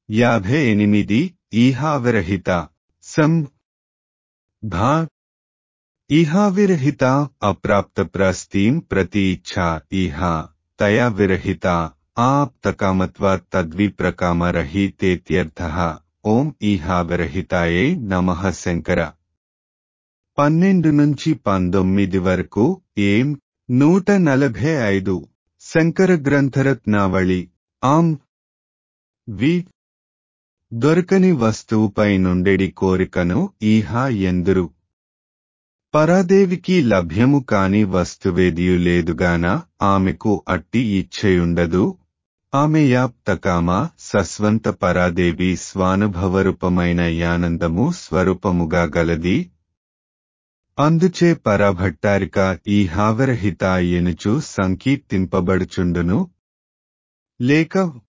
యాభై ఎనిమిది ఈహావిరహిత సం భా ఈహావిరహిత అప్రాప్త ప్రస్తీం ప్రతి ఇచ్ఛా ఈహా తయా విరహిత ఆప్తకామత్వ తద్విప్రకామరహితేత్యర్థ ఓం ఈహావిరహితాయే నమః శంకర పన్నెండు నుంచి పంతొమ్మిది వరకు ఏం నూట నలభై ఐదు శంకర గ్రంథరత్నావళి ఆం వి దొరకని వస్తువుపై నుండెడి కోరికను ఈహా ఎందురు పరాదేవికి లభ్యము కాని వస్తువేదియు లేదుగాన ఆమెకు అట్టి ఇచ్ఛయుండదు ఆమె యాప్తకామ సస్వంత పరాదేవి స్వానుభవరూపమైన యానందము స్వరూపముగా గలది అందుచే పరభట్టారిక ఈ హావరహిత ఎనుచు సంకీర్తింపబడుచుండును లేక